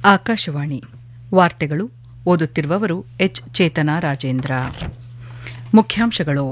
ಆಕಾಶವಾಣಿ ವಾರ್ತೆಗಳು ಓದುತ್ತಿರುವವರು ಎಚ್ ಚೇತನ ರಾಜೇಂದ್ರ ಮುಖ್ಯಾಂಶಗಳು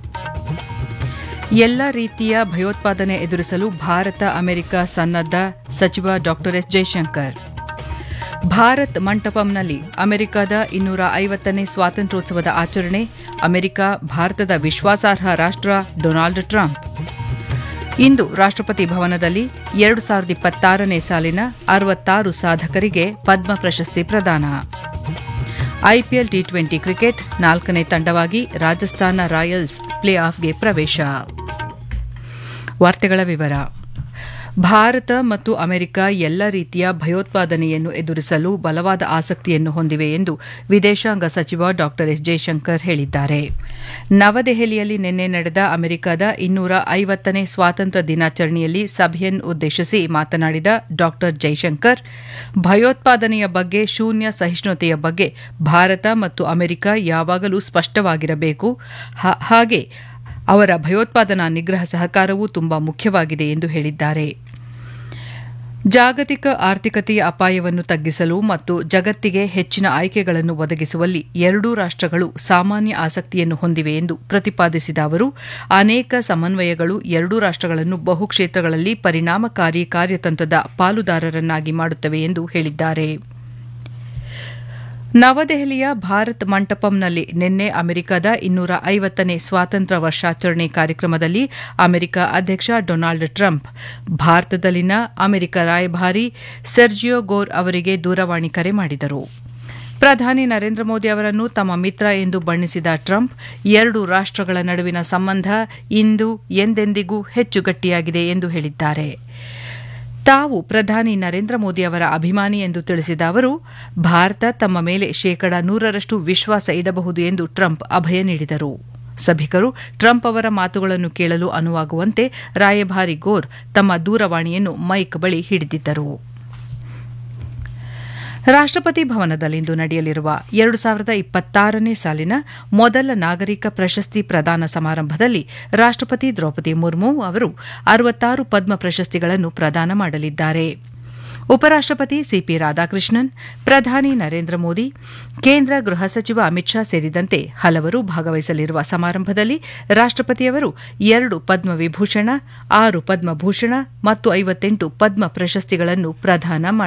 ಎಲ್ಲ ರೀತಿಯ ಭಯೋತ್ಪಾದನೆ ಎದುರಿಸಲು ಭಾರತ ಅಮೆರಿಕ ಸನ್ನದ್ದ ಸಚಿವ ಡಾ ಎಸ್ ಜೈಶಂಕರ್ ಭಾರತ್ ಮಂಟಪಂನಲ್ಲಿ ಅಮೆರಿಕದ ಇನ್ನೂರ ಐವತ್ತನೇ ಸ್ವಾತಂತ್ರ್ಯೋತ್ಸವದ ಆಚರಣೆ ಅಮೆರಿಕ ಭಾರತದ ವಿಶ್ವಾಸಾರ್ಹ ರಾಷ್ಟ ಡೊನಾಲ್ಡ್ ಟ್ರಂಪ್ ಇಂದು ರಾಷ್ಟಪತಿ ಭವನದಲ್ಲಿ ಎರಡು ಸಾವಿರದ ಇಪ್ಪತ್ತಾರನೇ ಸಾಲಿನ ಅರವತ್ತಾರು ಸಾಧಕರಿಗೆ ಪದ್ಮ ಪ್ರಶಸ್ತಿ ಪ್ರದಾನ ಐಪಿಎಲ್ ಟಿ ಟ್ವೆಂಟಿ ಕ್ರಿಕೆಟ್ ನಾಲ್ಕನೇ ತಂಡವಾಗಿ ರಾಜಸ್ಥಾನ ರಾಯಲ್ಸ್ ಪ್ಲೇ ಆಫ್ಗೆ ಪ್ರವೇಶ ವಾರ್ತೆಗಳ ವಿವರ ಭಾರತ ಮತ್ತು ಅಮೆರಿಕ ಎಲ್ಲ ರೀತಿಯ ಭಯೋತ್ಪಾದನೆಯನ್ನು ಎದುರಿಸಲು ಬಲವಾದ ಆಸಕ್ತಿಯನ್ನು ಹೊಂದಿವೆ ಎಂದು ವಿದೇಶಾಂಗ ಸಚಿವ ಡಾ ಎಸ್ ಜೈಶಂಕರ್ ಹೇಳಿದ್ದಾರೆ ನವದೆಹಲಿಯಲ್ಲಿ ನಿನ್ನೆ ನಡೆದ ಅಮೆರಿಕದ ಇನ್ನೂರ ಐವತ್ತನೇ ಸ್ವಾತಂತ್ರ್ಯ ದಿನಾಚರಣೆಯಲ್ಲಿ ಸಭೆಯನ್ನು ಉದ್ದೇಶಿಸಿ ಮಾತನಾಡಿದ ಡಾ ಜೈಶಂಕರ್ ಭಯೋತ್ಪಾದನೆಯ ಬಗ್ಗೆ ಶೂನ್ಯ ಸಹಿಷ್ಣುತೆಯ ಬಗ್ಗೆ ಭಾರತ ಮತ್ತು ಅಮೆರಿಕ ಯಾವಾಗಲೂ ಸ್ಪಷ್ಟವಾಗಿರಬೇಕು ಹಾಗೆ ಅವರ ಭಯೋತ್ಪಾದನಾ ನಿಗ್ರಹ ಸಹಕಾರವೂ ತುಂಬಾ ಮುಖ್ಯವಾಗಿದೆ ಎಂದು ಹೇಳಿದ್ದಾರೆ ಜಾಗತಿಕ ಆರ್ಥಿಕತೆಯ ಅಪಾಯವನ್ನು ತಗ್ಗಿಸಲು ಮತ್ತು ಜಗತ್ತಿಗೆ ಹೆಚ್ಚಿನ ಆಯ್ಕೆಗಳನ್ನು ಒದಗಿಸುವಲ್ಲಿ ಎರಡೂ ರಾಷ್ಟಗಳು ಸಾಮಾನ್ಯ ಆಸಕ್ತಿಯನ್ನು ಹೊಂದಿವೆ ಎಂದು ಪ್ರತಿಪಾದಿಸಿದ ಅವರು ಅನೇಕ ಸಮನ್ವಯಗಳು ಎರಡೂ ರಾಷ್ಟಗಳನ್ನು ಬಹುಕ್ಷೇತ್ರಗಳಲ್ಲಿ ಪರಿಣಾಮಕಾರಿ ಕಾರ್ಯತಂತ್ರದ ಪಾಲುದಾರರನ್ನಾಗಿ ಮಾಡುತ್ತವೆ ಎಂದು ಹೇಳಿದ್ದಾರೆ ನವದೆಹಲಿಯ ಭಾರತ್ ಮಂಟಪಂನಲ್ಲಿ ನಿನ್ನೆ ಅಮೆರಿಕದ ಇನ್ನೂರ ಐವತ್ತನೇ ಸ್ವಾತಂತ್ರ್ಯ ವರ್ಷಾಚರಣೆ ಕಾರ್ಯಕ್ರಮದಲ್ಲಿ ಅಮೆರಿಕ ಅಧ್ಯಕ್ಷ ಡೊನಾಲ್ಡ್ ಟ್ರಂಪ್ ಭಾರತದಲ್ಲಿನ ಅಮೆರಿಕ ರಾಯಭಾರಿ ಸೆರ್ಜಿಯೋ ಗೋರ್ ಅವರಿಗೆ ದೂರವಾಣಿ ಕರೆ ಮಾಡಿದರು ಪ್ರಧಾನಿ ನರೇಂದ್ರ ಮೋದಿ ಅವರನ್ನು ತಮ್ಮ ಮಿತ್ರ ಎಂದು ಬಣ್ಣಿಸಿದ ಟ್ರಂಪ್ ಎರಡು ರಾಷ್ಟಗಳ ನಡುವಿನ ಸಂಬಂಧ ಇಂದು ಎಂದೆಂದಿಗೂ ಹೆಚ್ಚು ಗಟ್ಟಿಯಾಗಿದೆ ಎಂದು ಹೇಳಿದ್ದಾರೆ ತಾವು ಪ್ರಧಾನಿ ನರೇಂದ್ರ ಮೋದಿ ಅವರ ಅಭಿಮಾನಿ ಎಂದು ತಿಳಿಸಿದ ಅವರು ಭಾರತ ತಮ್ಮ ಮೇಲೆ ಶೇಕಡ ನೂರರಷ್ಟು ವಿಶ್ವಾಸ ಇಡಬಹುದು ಎಂದು ಟ್ರಂಪ್ ಅಭಯ ನೀಡಿದರು ಸಭಿಕರು ಟ್ರಂಪ್ ಅವರ ಮಾತುಗಳನ್ನು ಕೇಳಲು ಅನುವಾಗುವಂತೆ ರಾಯಭಾರಿ ಗೋರ್ ತಮ್ಮ ದೂರವಾಣಿಯನ್ನು ಮೈಕ್ ಬಳಿ ಹಿಡಿದಿದ್ದರು ರಾಷ್ಟಪತಿ ಭವನದಲ್ಲಿಂದು ನಡೆಯಲಿರುವ ಎರಡು ಸಾವಿರದ ಇಪ್ಪತ್ತಾರನೇ ಸಾಲಿನ ಮೊದಲ ನಾಗರಿಕ ಪ್ರಶಸ್ತಿ ಪ್ರದಾನ ಸಮಾರಂಭದಲ್ಲಿ ರಾಷ್ಟಪತಿ ದ್ರೌಪದಿ ಮುರ್ಮು ಅವರು ಅರವತ್ತಾರು ಪದ್ಮ ಪ್ರಶಸ್ತಿಗಳನ್ನು ಪ್ರದಾನ ಮಾಡಲಿದ್ದಾರೆ ಉಪರಾಷ್ಟಪತಿ ಸಿಪಿ ರಾಧಾಕೃಷ್ಣನ್ ಪ್ರಧಾನಿ ನರೇಂದ್ರ ಮೋದಿ ಕೇಂದ್ರ ಗೃಹ ಸಚಿವ ಅಮಿತ್ ಶಾ ಸೇರಿದಂತೆ ಹಲವರು ಭಾಗವಹಿಸಲಿರುವ ಸಮಾರಂಭದಲ್ಲಿ ರಾಷ್ಟಪತಿಯವರು ಎರಡು ಪದ್ಮ ವಿಭೂಷಣ ಆರು ಪದ್ಮಭೂಷಣ ಮತ್ತು ಐವತ್ತೆಂಟು ಪದ್ಮ ಪ್ರಶಸ್ತಿಗಳನ್ನು ಪ್ರದಾನ